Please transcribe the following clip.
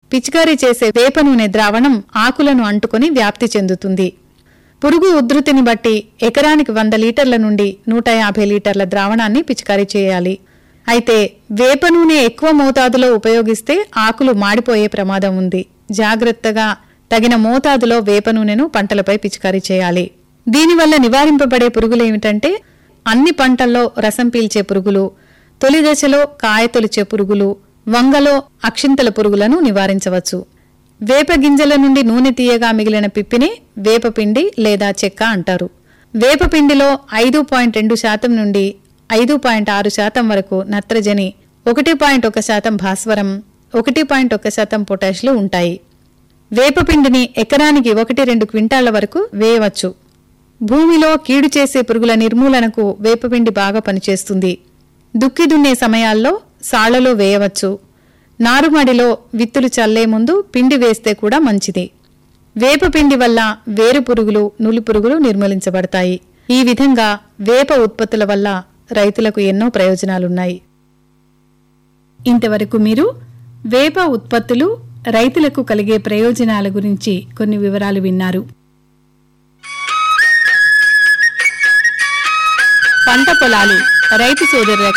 పిచికారీ చేసే వేప నూనె ద్రావణం ఆకులను అంటుకొని వ్యాప్తి చెందుతుంది పురుగు ఉధృతిని బట్టి ఎకరానికి వంద లీటర్ల నుండి నూట యాభై లీటర్ల ద్రావణాన్ని పిచికారీ చేయాలి అయితే వేప నూనె ఎక్కువ మోతాదులో ఉపయోగిస్తే ఆకులు మాడిపోయే ప్రమాదం ఉంది జాగ్రత్తగా తగిన మోతాదులో వేప నూనెను పంటలపై పిచికారీ చేయాలి దీనివల్ల నివారింపబడే పురుగులు ఏమిటంటే అన్ని పంటల్లో రసం పీల్చే పురుగులు తొలి దశలో కాయ తొలిచే పురుగులు వంగలో అక్షింతల పురుగులను నివారించవచ్చు వేప గింజల నుండి నూనె తీయగా మిగిలిన పిప్పిని వేపపిండి లేదా చెక్క అంటారు వేపపిండిలో ఐదు పాయింట్ రెండు శాతం నుండి ఐదు పాయింట్ ఆరు శాతం వరకు నత్రజని ఒకటి పాయింట్ ఒక శాతం భాస్వరం ఒకటి పాయింట్ ఒక శాతం పొటాష్లు ఉంటాయి వేపపిండిని ఎకరానికి ఒకటి రెండు క్వింటాళ్ల వరకు వేయవచ్చు భూమిలో కీడు చేసే పురుగుల నిర్మూలనకు వేపపిండి బాగా పనిచేస్తుంది దుక్కి దున్నే సమయాల్లో సాళ్లలో వేయవచ్చు నారుమడిలో విత్తులు చల్లే ముందు పిండి వేస్తే కూడా మంచిది వేపపిండి వల్ల వేరు పురుగులు నులి పురుగులు నిర్మూలించబడతాయి ఈ విధంగా వేప ఉత్పత్తుల వల్ల రైతులకు ఎన్నో ప్రయోజనాలున్నాయి ఇంతవరకు మీరు వేప ఉత్పత్తులు రైతులకు కలిగే ప్రయోజనాల గురించి కొన్ని వివరాలు విన్నారు పంట పొలాలు రైతు సోదరులకు